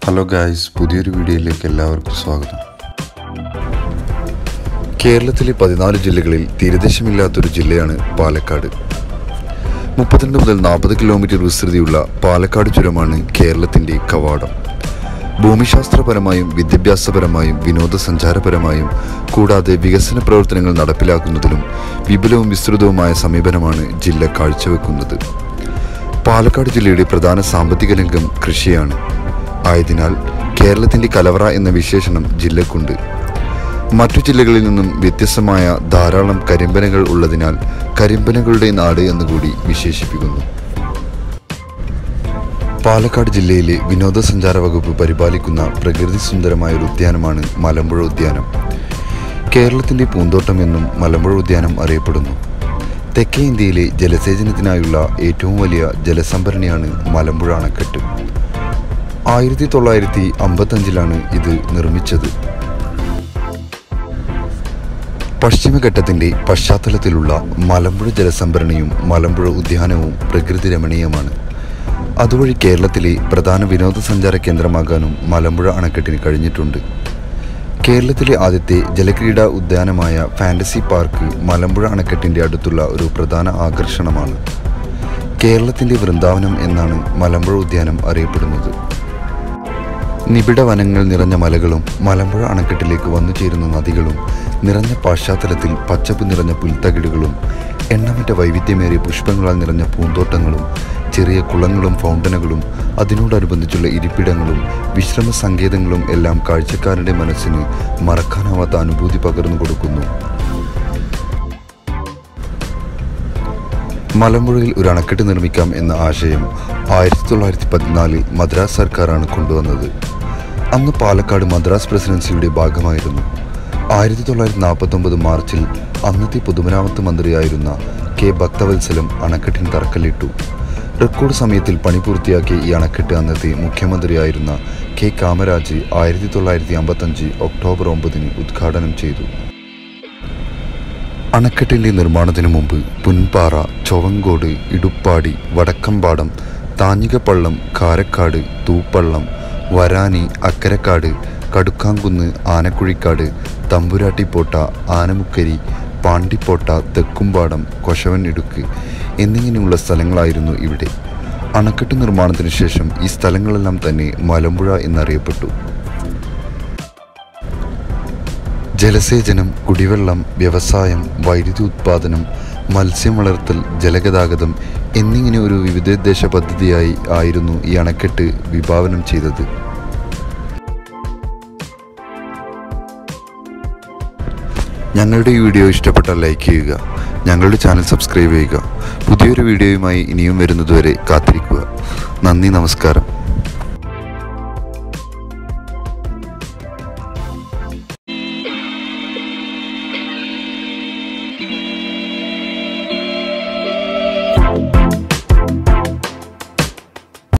hello guys പുതിയൊരു വീഡിയോയിലേക്ക് എല്ലാവർക്കും സ്വാഗതം കേരളത്തിലെ പതിനാല് ജില്ലകളിൽ തീരദേശമില്ലാത്തൊരു ജില്ലയാണ് പാലക്കാട് മുപ്പത്തിരണ്ട് മുതൽ നാൽപ്പത് കിലോമീറ്റർ വിസ്തൃതിയുള്ള പാലക്കാട് ചുരമാണ് കേരളത്തിൻ്റെ കവാടം ഭൂമിശാസ്ത്രപരമായും വിദ്യാഭ്യാസപരമായും വിനോദസഞ്ചാരപരമായും കൂടാതെ വികസന പ്രവർത്തനങ്ങൾ നടപ്പിലാക്കുന്നതിലും വിപുലവും വിസ്തൃതവുമായ സമീപനമാണ് ജില്ല കാഴ്ചവെക്കുന്നത് പാലക്കാട് ജില്ലയുടെ പ്രധാന സാമ്പത്തിക രംഗം കൃഷിയാണ് ആയതിനാൽ കേരളത്തിൻ്റെ കലവറ എന്ന വിശേഷണം ജില്ലക്കുണ്ട് മറ്റു ജില്ലകളിൽ നിന്നും വ്യത്യസ്തമായ ധാരാളം കരിമ്പനകൾ ഉള്ളതിനാൽ കരിമ്പനകളുടെ നാട് എന്നുകൂടി വിശേഷിപ്പിക്കുന്നു പാലക്കാട് ജില്ലയിലെ വിനോദസഞ്ചാര വകുപ്പ് പരിപാലിക്കുന്ന പ്രകൃതി സുന്ദരമായ ഒരു ഉദ്യാനമാണ് മലമ്പുഴ ഉദ്യാനം കേരളത്തിൻ്റെ പൂന്തോട്ടം എന്നും മലമ്പുഴ ഉദ്യാനം അറിയപ്പെടുന്നു തെക്കേ ഇന്ത്യയിലെ ജലസേചനത്തിനായുള്ള ഏറ്റവും വലിയ ജലസംഭരണിയാണ് മലമ്പുഴ അണക്കെട്ട് ആയിരത്തി തൊള്ളായിരത്തി അമ്പത്തഞ്ചിലാണ് ഇത് നിർമ്മിച്ചത് പശ്ചിമഘട്ടത്തിൻ്റെ പശ്ചാത്തലത്തിലുള്ള മലമ്പുഴ ജലസംഭരണിയും മലമ്പുഴ ഉദ്യാനവും പ്രകൃതി രമണീയമാണ് അതുവഴി കേരളത്തിലെ പ്രധാന വിനോദസഞ്ചാര കേന്ദ്രമാകാനും മലമ്പുഴ അണക്കെട്ടിന് കഴിഞ്ഞിട്ടുണ്ട് കേരളത്തിലെ ആദ്യത്തെ ജലക്രീഡാ ഉദ്യാനമായ ഫാൻറ്റസി പാർക്ക് മലമ്പുഴ അണക്കെട്ടിൻ്റെ അടുത്തുള്ള ഒരു പ്രധാന ആകർഷണമാണ് കേരളത്തിൻ്റെ വൃന്ദാവനം എന്നാണ് മലമ്പുഴ ഉദ്യാനം അറിയപ്പെടുന്നത് നിബിഡ വനങ്ങൾ നിറഞ്ഞ മലകളും മലമ്പുഴ അണക്കെട്ടിലേക്ക് വന്നു ചേരുന്ന നദികളും നിറഞ്ഞ പശ്ചാത്തലത്തിൽ പച്ചപ്പ് നിറഞ്ഞ പുൽത്തകിടുകളും എണ്ണമറ്റ വൈവിധ്യമേറിയ പുഷ്പങ്ങളാൽ നിറഞ്ഞ പൂന്തോട്ടങ്ങളും ചെറിയ കുളങ്ങളും ഫൗണ്ടനുകളും അതിനോടനുബന്ധിച്ചുള്ള ഇരിപ്പിടങ്ങളും വിശ്രമ സങ്കേതങ്ങളും എല്ലാം കാഴ്ചക്കാരുടെ മനസ്സിന് മറക്കാനാവാത്ത അനുഭൂതി പകർന്നു കൊടുക്കുന്നു മലമ്പുഴയിൽ ഒരു അണക്കെട്ട് നിർമ്മിക്കാം എന്ന ആശയം ആയിരത്തി തൊള്ളായിരത്തി പതിനാലിൽ മദ്രാസ് സർക്കാരാണ് കൊണ്ടുവന്നത് അന്ന് പാലക്കാട് മദ്രാസ് പ്രസിഡൻസിയുടെ ഭാഗമായിരുന്നു ആയിരത്തി തൊള്ളായിരത്തി നാൽപ്പത്തൊമ്പത് മാർച്ചിൽ അന്നത്തെ പൊതുമരാമത്ത് മന്ത്രിയായിരുന്ന കെ ഭക്തവത്സലം അണക്കെട്ടിന് തറക്കല്ലിട്ടു റെക്കോർഡ് സമയത്തിൽ പണി പൂർത്തിയാക്കിയ ഈ അണക്കെട്ട് അന്നത്തെ മുഖ്യമന്ത്രിയായിരുന്ന കെ കാമരാജ് ആയിരത്തി തൊള്ളായിരത്തി അമ്പത്തഞ്ച് ഒക്ടോബർ ഒമ്പതിന് ഉദ്ഘാടനം ചെയ്തു അണക്കെട്ടിൻ്റെ നിർമ്മാണത്തിനു മുമ്പ് പുൻപാറ ചൊവങ്കോട് ഇടുപ്പാടി വടക്കമ്പാടം താഞ്ഞികപ്പള്ളം കാരക്കാട് തൂപ്പള്ളം വരാനി അക്കരക്കാട് കടുക്കാങ്കുന്ന് ആനക്കുഴിക്കാട് തമ്പുരാട്ടിപ്പോട്ട ആനമുക്കരി പാണ്ടിപ്പോട്ട തെക്കുംപാടം കൊശവൻ ഇടുക്ക് എന്നിങ്ങനെയുള്ള സ്ഥലങ്ങളായിരുന്നു ഇവിടെ അണക്കെട്ട് നിർമ്മാണത്തിന് ശേഷം ഈ സ്ഥലങ്ങളെല്ലാം തന്നെ മലമ്പുഴ എന്നറിയപ്പെട്ടു ജലസേചനം കുടിവെള്ളം വ്യവസായം വൈദ്യുതി ഉത്പാദനം മത്സ്യം വളർത്തൽ ജലഗതാഗതം എന്നിങ്ങനെ ഒരു വിവിധോദ്ദേശ പദ്ധതിയായി ആയിരുന്നു ഈ അണക്കെട്ട് വിഭാവനം ചെയ്തത് ഞങ്ങളുടെ ഈ വീഡിയോ ഇഷ്ടപ്പെട്ടാൽ ലൈക്ക് ചെയ്യുക ഞങ്ങളുടെ ചാനൽ സബ്സ്ക്രൈബ് ചെയ്യുക പുതിയൊരു വീഡിയോയുമായി ഇനിയും വരുന്നതുവരെ കാത്തിരിക്കുക നന്ദി നമസ്കാരം